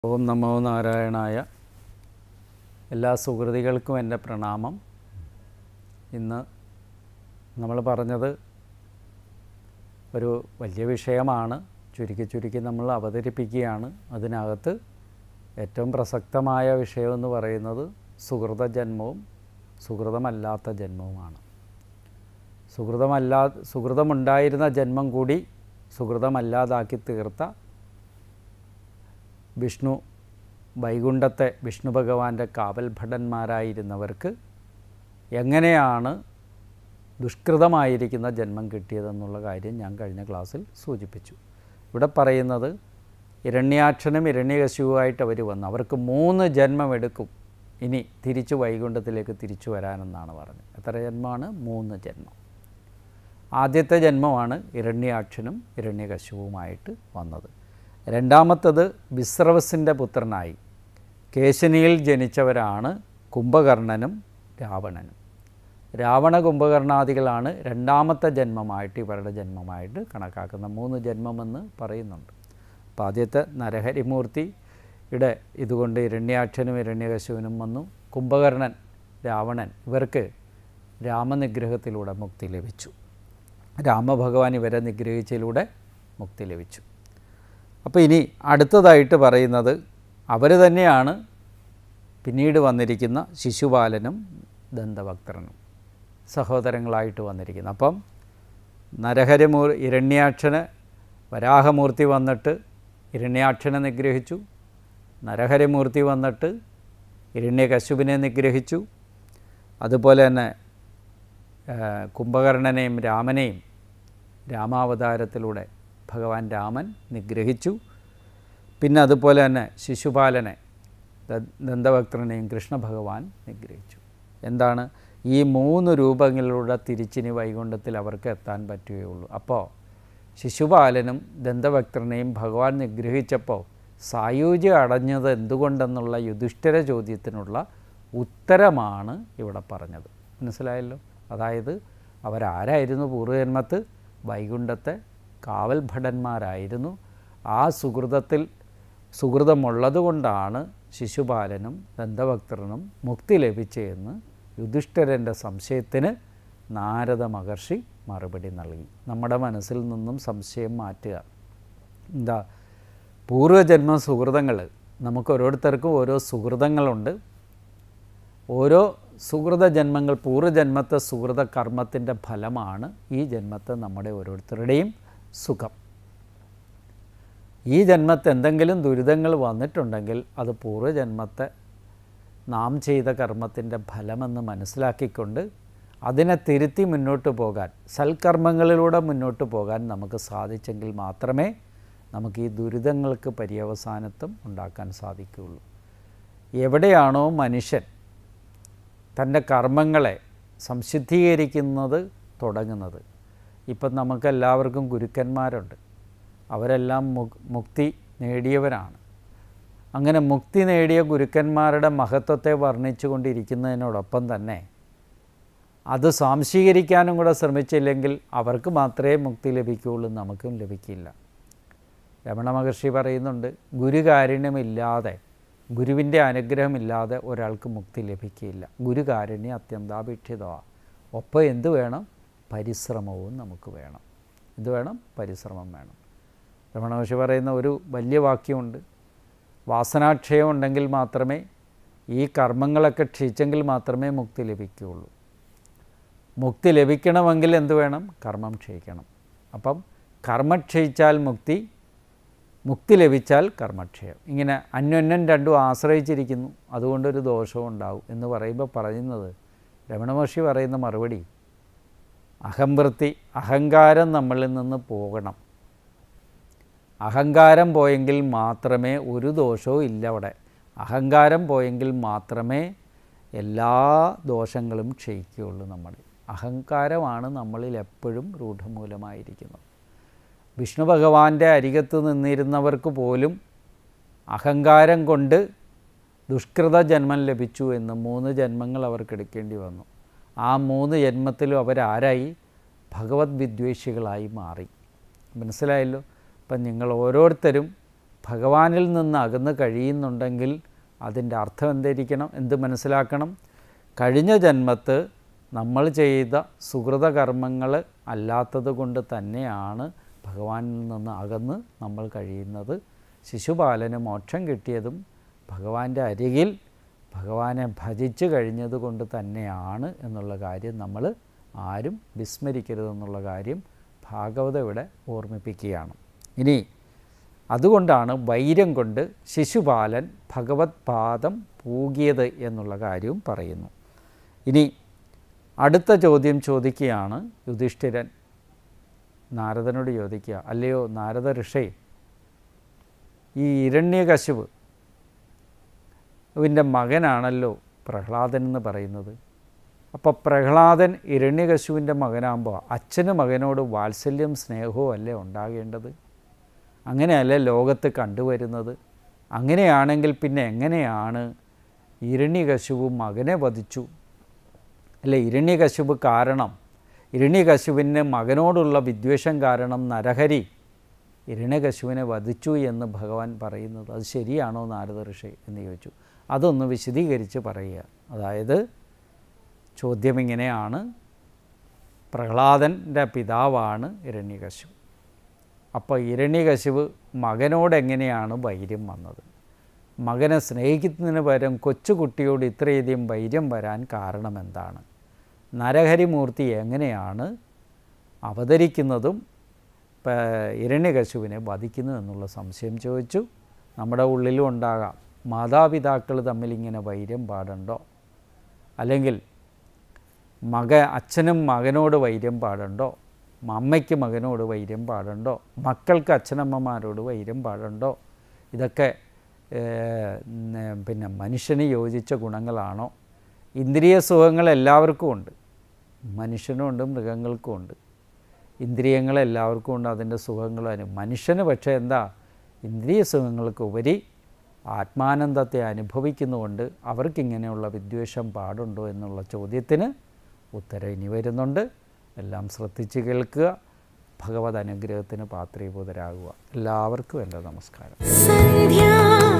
ഓം നമോ നാരായണായ എല്ലാ സുഹൃതികൾക്കും എൻ്റെ പ്രണാമം ഇന്ന് നമ്മൾ പറഞ്ഞത് ഒരു വലിയ വിഷയമാണ് ചുരുക്കി ചുരുക്കി നമ്മൾ അവതരിപ്പിക്കുകയാണ് അതിനകത്ത് ഏറ്റവും പ്രസക്തമായ വിഷയമെന്ന് പറയുന്നത് സുഹൃത ജന്മവും സുഹൃതമല്ലാത്ത ജന്മവുമാണ് സുഹൃതമല്ലാ സുഹൃതമുണ്ടായിരുന്ന ജന്മം കൂടി സുഹൃതമല്ലാതാക്കി തീർത്ത വിഷ്ണു വൈകുണ്ഠത്തെ വിഷ്ണു ഭഗവാന്റെ കാവൽ ഭടന്മാരായിരുന്നവർക്ക് എങ്ങനെയാണ് ദുഷ്കൃതമായിരിക്കുന്ന ജന്മം കിട്ടിയതെന്നുള്ള കാര്യം ഞാൻ കഴിഞ്ഞ ക്ലാസ്സിൽ സൂചിപ്പിച്ചു ഇവിടെ പറയുന്നത് ഇരണ്യാക്ഷനും ഇരണ്യകശുവുമായിട്ട് അവർ വന്നു അവർക്ക് മൂന്ന് ജന്മമെടുക്കും ഇനി തിരിച്ചു വൈകുണ്ഠത്തിലേക്ക് തിരിച്ചു വരാനെന്നാണ് പറഞ്ഞത് എത്ര ജന്മമാണ് മൂന്ന് ജന്മം ആദ്യത്തെ ജന്മമാണ് ഇരണ്യാക്ഷനും ഇരണ്യകശുവുമായിട്ട് വന്നത് രണ്ടാമത്തത് വിശ്രവസിൻ്റെ പുത്രനായി കേശനിയിൽ ജനിച്ചവരാണ് കുംഭകർണനും രാവണനും രാവണ കുംഭകർണാദികളാണ് രണ്ടാമത്തെ ജന്മമായിട്ട് ഇവരുടെ ജന്മമായിട്ട് കണക്കാക്കുന്ന മൂന്ന് ജന്മമെന്ന് പറയുന്നുണ്ട് അപ്പോൾ ആദ്യത്തെ നരഹരിമൂർത്തിയുടെ ഇതുകൊണ്ട് ഇരണ്യാക്ഷനും ഇരണ്യകശുവിനും വന്നു കുംഭകർണൻ രാവണൻ ഇവർക്ക് രാമനിഗ്രഹത്തിലൂടെ മുക്തി ലഭിച്ചു രാമഭഗവാൻ ഇവരെ നിഗ്രഹിച്ചതിലൂടെ മുക്തി ലഭിച്ചു അപ്പോൾ ഇനി അടുത്തതായിട്ട് പറയുന്നത് അവർ തന്നെയാണ് പിന്നീട് വന്നിരിക്കുന്ന ശിശുപാലനും ദന്തഭക്തരനും സഹോദരങ്ങളായിട്ട് വന്നിരിക്കുന്നത് അപ്പം നരഹരമൂർ ഇരണ്യാക്ഷന് വരാഹമൂർത്തി വന്നിട്ട് ഇരണ്യാക്ഷനെ നിഗ്രഹിച്ചു നരഹരമൂർത്തി വന്നിട്ട് ഇരണ്യകശുവിനെ നിഗ്രഹിച്ചു അതുപോലെ തന്നെ കുംഭകർണനെയും രാമനെയും രാമാവതാരത്തിലൂടെ ഭഗവാൻ രാമൻ നിഗ്രഹിച്ചു പിന്നെ അതുപോലെ തന്നെ ശിശുപാലനെ ദന്തഭക്തനെയും കൃഷ്ണ ഭഗവാൻ നിഗ്രഹിച്ചു എന്താണ് ഈ മൂന്ന് രൂപങ്ങളിലൂടെ തിരിച്ചിനി വൈകുണ്ഠത്തിൽ അവർക്ക് എത്താൻ പറ്റുകയുള്ളൂ അപ്പോൾ ശിശുപാലനും ദന്തഭക്തനെയും ഭഗവാൻ നിഗ്രഹിച്ചപ്പോൾ സായുജ്യം അടഞ്ഞത് എന്തുകൊണ്ടെന്നുള്ള യുധിഷ്ഠിര ചോദ്യത്തിനുള്ള ഉത്തരമാണ് ഇവിടെ പറഞ്ഞത് മനസ്സിലായല്ലോ അതായത് അവരാരായിരുന്നു പൂർവ്വജന്മത്ത് വൈകുണ്ഠത്തെ കാവൽ ഭടന്മാരായിരുന്നു ആ സുഹൃതത്തിൽ സുഹൃതമുള്ളതുകൊണ്ടാണ് ശിശുപാലനും ദന്തഭക്തനും മുക്തി ലഭിച്ചതെന്ന് യുധിഷ്ഠിരൻ്റെ സംശയത്തിന് നാരദ മഹർഷി മറുപടി നൽകി നമ്മുടെ മനസ്സിൽ നിന്നും സംശയം മാറ്റുക എന്താ പൂർവ്വജന്മ സുഹൃതങ്ങൾ നമുക്ക് ഓരോരുത്തർക്കും ഓരോ സുഹൃതങ്ങളുണ്ട് ഓരോ സുഹൃത ജന്മങ്ങൾ പൂർവ്വജന്മത്തെ സുഹൃത കർമ്മത്തിൻ്റെ ഫലമാണ് ഈ ജന്മത്തെ നമ്മുടെ ഓരോരുത്തരുടെയും സുഖം ഈ ജന്മത്തെ എന്തെങ്കിലും ദുരിതങ്ങൾ വന്നിട്ടുണ്ടെങ്കിൽ അത് പൂർവ്വജന്മത്തെ നാം ചെയ്ത കർമ്മത്തിൻ്റെ ഫലമെന്ന് മനസ്സിലാക്കിക്കൊണ്ട് അതിനെ തിരുത്തി മുന്നോട്ട് പോകാൻ സൽക്കർമ്മങ്ങളിലൂടെ മുന്നോട്ട് പോകാൻ നമുക്ക് സാധിച്ചെങ്കിൽ മാത്രമേ നമുക്ക് ഈ ദുരിതങ്ങൾക്ക് പര്യവസാനത്വം ഉണ്ടാക്കാൻ സാധിക്കുകയുള്ളൂ എവിടെയാണോ മനുഷ്യൻ തൻ്റെ കർമ്മങ്ങളെ സംശുദ്ധീകരിക്കുന്നത് തുടങ്ങുന്നത് ഇപ്പം നമുക്കെല്ലാവർക്കും ഗുരുക്കന്മാരുണ്ട് അവരെല്ലാം മുക്തി നേടിയവരാണ് അങ്ങനെ മുക്തി നേടിയ ഗുരുക്കന്മാരുടെ മഹത്വത്തെ വർണ്ണിച്ചു കൊണ്ടിരിക്കുന്നതിനോടൊപ്പം തന്നെ അത് സ്വാംശീകരിക്കാനും കൂടെ ശ്രമിച്ചില്ലെങ്കിൽ അവർക്ക് മാത്രമേ മുക്തി ലഭിക്കുകയുള്ളൂ നമുക്കും ലഭിക്കില്ല രമണ മഹർഷി പറയുന്നുണ്ട് ഗുരുകാരുണ്യമില്ലാതെ ഗുരുവിൻ്റെ അനുഗ്രഹമില്ലാതെ ഒരാൾക്ക് മുക്തി ലഭിക്കില്ല ഗുരുകാരുണ്യം അത്യന്താപേക്ഷിതമാണ് ഒപ്പം എന്ത് വേണം പരിശ്രമവും നമുക്ക് വേണം എന്ത് വേണം പരിശ്രമം വേണം രമണ മഹർഷി പറയുന്ന ഒരു വലിയ വാക്യമുണ്ട് വാസനാക്ഷയം ഉണ്ടെങ്കിൽ മാത്രമേ ഈ കർമ്മങ്ങളൊക്കെ ക്ഷയിച്ചെങ്കിൽ മാത്രമേ മുക്തി ലഭിക്കുകയുള്ളൂ മുക്തി ലഭിക്കണമെങ്കിൽ എന്ത് വേണം കർമ്മം ക്ഷയിക്കണം അപ്പം കർമ്മ ക്ഷയിച്ചാൽ മുക്തി മുക്തി ലഭിച്ചാൽ കർമ്മക്ഷയം ഇങ്ങനെ അന്യോന്യം രണ്ടും ആശ്രയിച്ചിരിക്കുന്നു അതുകൊണ്ടൊരു ദോഷവും ഉണ്ടാവും എന്ന് പറയുമ്പോൾ പറയുന്നത് രമണ മഹർഷി പറയുന്ന മറുപടി അഹംവൃത്തി അഹങ്കാരം നമ്മളിൽ നിന്ന് പോകണം അഹങ്കാരം പോയെങ്കിൽ മാത്രമേ ഒരു ദോഷവും ഇല്ല അവിടെ അഹങ്കാരം പോയെങ്കിൽ മാത്രമേ എല്ലാ ദോഷങ്ങളും ക്ഷയിക്കുകയുള്ളൂ നമ്മുടെ അഹങ്കാരമാണ് നമ്മളിൽ എപ്പോഴും രൂഢമൂലമായിരിക്കുന്നത് വിഷ്ണു ഭഗവാന്റെ അരികത്ത് നിന്നിരുന്നവർക്ക് പോലും അഹങ്കാരം കൊണ്ട് ദുഷ്കൃത ജന്മം ലഭിച്ചു എന്ന് മൂന്ന് ജന്മങ്ങൾ അവർക്ക് എടുക്കേണ്ടി വന്നു ആ മൂന്ന് ജന്മത്തിലും അവരാരായി ഭഗവത് വിദ്വേഷികളായി മാറി മനസ്സിലായല്ലോ അപ്പം നിങ്ങൾ ഓരോരുത്തരും ഭഗവാനിൽ നിന്ന് അകന്ന് കഴിയുന്നുണ്ടെങ്കിൽ അതിൻ്റെ അർത്ഥം എന്തായിരിക്കണം എന്ത് മനസ്സിലാക്കണം കഴിഞ്ഞ ജന്മത്ത് നമ്മൾ ചെയ്ത സുഹൃത കർമ്മങ്ങൾ അല്ലാത്തത് കൊണ്ട് തന്നെയാണ് ഭഗവാനിൽ നിന്ന് അകന്ന് നമ്മൾ കഴിയുന്നത് ശിശുപാലന് മോക്ഷം കിട്ടിയതും ഭഗവാന്റെ അരികിൽ ഭഗവാനെ ഭജിച്ചു കഴിഞ്ഞത് കൊണ്ട് തന്നെയാണ് എന്നുള്ള കാര്യം നമ്മൾ ആരും വിസ്മരിക്കരുതെന്നുള്ള കാര്യം ഭാഗവത ഇവിടെ ഓർമ്മിപ്പിക്കുകയാണ് ഇനി അതുകൊണ്ടാണ് വൈരം കൊണ്ട് ശിശുപാലൻ ഭഗവത് പാദം പൂകിയത് എന്നുള്ള കാര്യവും പറയുന്നു ഇനി അടുത്ത ചോദ്യം ചോദിക്കുകയാണ് യുധിഷ്ഠിരൻ നാരദനോട് ചോദിക്കുക അല്ലയോ നാരദ ഋഷേ ഈ ഇരണ്യകശുവ് ഇവൻ്റെ മകനാണല്ലോ പ്രഹ്ലാദൻ എന്ന് പറയുന്നത് അപ്പോൾ പ്രഹ്ലാദൻ ഇരണ്യകശുവിൻ്റെ മകനാകുമ്പോൾ അച്ഛന് മകനോട് വാത്സല്യം സ്നേഹവും അല്ലേ ഉണ്ടാകേണ്ടത് അങ്ങനെയല്ലേ ലോകത്ത് കണ്ടുവരുന്നത് അങ്ങനെയാണെങ്കിൽ പിന്നെ എങ്ങനെയാണ് ഇരണ്യകശുവ് മകനെ വധിച്ചു അല്ലെ ഇരണ്യകശുവ് കാരണം ഇരണ്യകശുവിന് മകനോടുള്ള വിദ്വേഷം കാരണം നരഹരി ഇരണ്യകശുവിനെ വധിച്ചു എന്ന് ഭഗവാൻ പറയുന്നത് അത് ശരിയാണോ നാരദ ഋഷി എന്ന് ചോദിച്ചു അതൊന്ന് വിശദീകരിച്ച് പറയുക അതായത് ചോദ്യം ഇങ്ങനെയാണ് പ്രഹ്ലാദൻ്റെ പിതാവാണ് ഇരണ്യകശുവ് അപ്പോൾ ഇരണ്യകശിവ് മകനോട് എങ്ങനെയാണ് വൈര്യം വന്നത് മകനെ സ്നേഹിക്കുന്നതിന് പകരം കൊച്ചുകുട്ടിയോട് ഇത്രയധികം വൈര്യം വരാൻ കാരണം എന്താണ് നരഹരിമൂർത്തി എങ്ങനെയാണ് അവതരിക്കുന്നതും ഇരണ്യകശുവിനെ വധിക്കുന്നു എന്നുള്ള സംശയം ചോദിച്ചു നമ്മുടെ ഉള്ളിലും ഉണ്ടാകാം മാതാപിതാക്കൾ തമ്മിൽ ഇങ്ങനെ വൈര്യം പാടുണ്ടോ അല്ലെങ്കിൽ മക അച്ഛനും മകനോട് വൈര്യം പാടുണ്ടോ അമ്മയ്ക്ക് മകനോട് വൈര്യം പാടുണ്ടോ മക്കൾക്ക് അച്ഛനമ്മമാരോട് വൈര്യം പാടുണ്ടോ ഇതൊക്കെ പിന്നെ മനുഷ്യന് യോജിച്ച ഗുണങ്ങളാണോ ഇന്ദ്രിയ സുഖങ്ങൾ എല്ലാവർക്കും ഉണ്ട് മനുഷ്യനും ഉണ്ട് മൃഗങ്ങൾക്കും ഉണ്ട് ഇന്ദ്രിയങ്ങൾ എല്ലാവർക്കും ഉണ്ട് അതിൻ്റെ സുഖങ്ങളും അതിന് മനുഷ്യന് പക്ഷേ എന്താ ഇന്ദ്രിയ സുഖങ്ങൾക്ക് ഉപരി ആത്മാനന്ദത്തെ അനുഭവിക്കുന്നുകൊണ്ട് അവർക്കിങ്ങനെയുള്ള വിദ്വേഷം പാടുണ്ടോ എന്നുള്ള ചോദ്യത്തിന് ഉത്തരം ഇനി വരുന്നുണ്ട് എല്ലാം ശ്രദ്ധിച്ച് കേൾക്കുക ഭഗവത് അനുഗ്രഹത്തിന് പാത്രീഭൂതരാകുക എല്ലാവർക്കും എൻ്റെ നമസ്കാരം സന്ധ്യാ